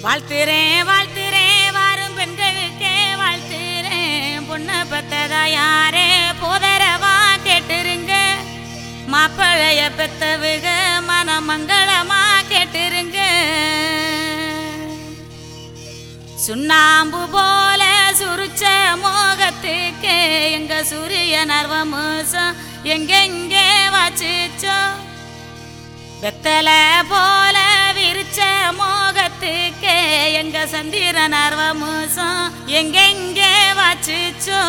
வாழ்த்துறேன் வாழ்த்துறேன் வாரும் பெண்களுக்கே வாழ்த்துறேன் பொண்ணை பெத்ததா யாரே போதரவா கேட்டுருங்க மாப்பிளைய பெத்தவுக மனமங்களமா கேட்டுருங்க சுண்ணாம்பு போல சுருச்ச மோகத்துக்கு எங்க சூரிய நர்வமோசம் எங்கெங்கே வாச்சிச்சோ வெத்தல போல விரிச்ச மோகத்துக்கு எங்க சந்திர நர்வமோசம் எங்கெங்கே வாச்சிச்சோ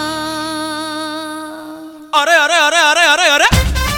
அரே அரே அரே அரே அரே அரே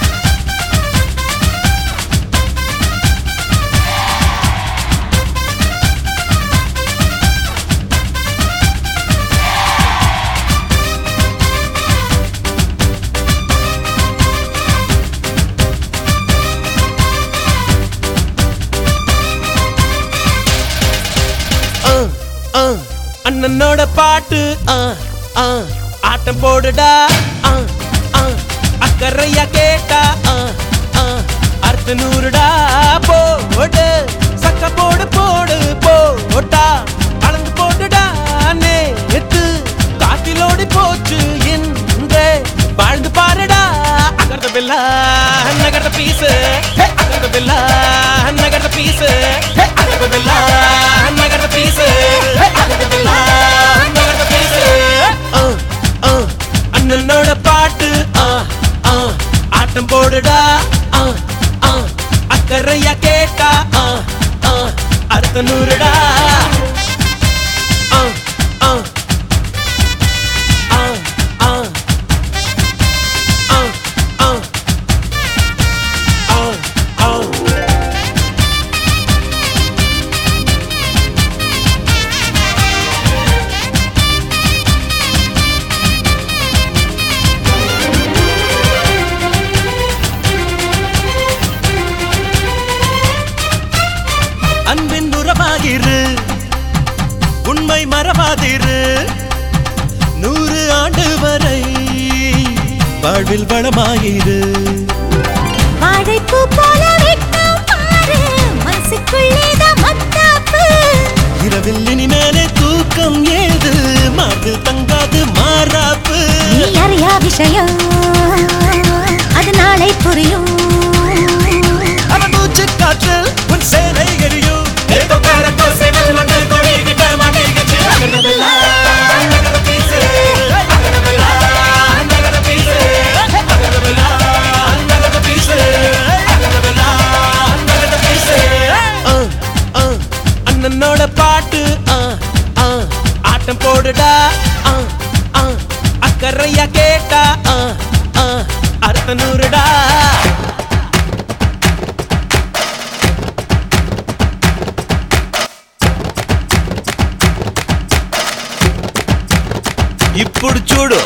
ஆ, ஆ, அண்ணனோட பாட்டு ஆ, ஆ, ஆட்டம் போடுடா ஆ, ஆ, அக்கறையா கேட்டா ஆ, ஆ, அர்த்த நூறுடா போடு சக்க போடு போடு போட்டா அளந்து போட்டுடா நேத்து காட்டிலோடி போச்சு இன்றே வாழ்ந்து பாருடா அகர்த பில்லா நகர்த பீசு அகர்த பில்லா நகர்த பீசு அகர்த பில்லா நகர்த பீசு அகர்த பில்லா நகர்த பீசு அண்ணனோட பாட்டு ஆ, ஆ, ஆட்டம் போடுடா ஆ, ஆ, அக்கறையா கேட்டா ஆ, ஆ, அர்த்த நூறுடா ஆ, ஆ, ஆ, ஆ, ஆ, ஆ, ஆ, ஆ. அன்பின் உறவாகிரு உண்மை மறவாதிரு நூறு ஆண்டு வரை வாழ்வில் வளமாயிரு வாழைப்பூ போல வெட்கம் பாரு மனசுக்குள்ளேதான் மத்தாப்பு இரவில் இனிமேலே தூக்கம் ஏது மார்பில் தங்காது மாறாப்பு நீ அறியா விஷயம் அது நாளை புரியும் அவன் மூச்சு காற்றில் உன் சேனை எரியும் அண்ணனோட பாட்டு ஆ, ஆ, ஆட்டம் போடுடா ஆ, ஆ, அக்கறையா கேட்டா ஆ, ஆ, அர்த்த நூறுடா ఇప్పుడు చూడు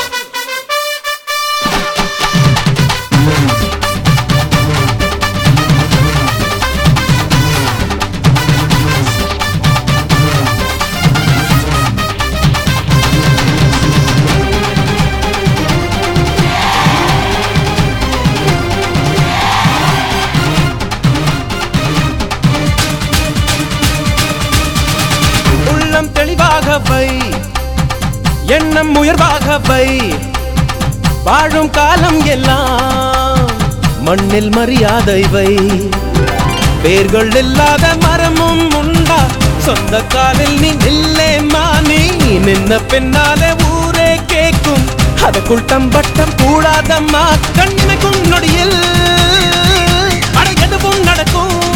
உள்ளம் தெளிவாக வை எண்ணம் உயர்வாக வை வாழும் காலம் எல்லாம் மண்ணில் மரியாதை வை வேர்கள் இல்லாத மரமும் உண்டா சொந்த காலில் நீ நில்லே மானி நின்ன பின்னாலே ஊரே கேக்கும் அதுக்குள் தம்பட்டம் கூடாதம்மா கண்ணிமைக்கும் நொடியில் அட எதுவும் நடக்கும்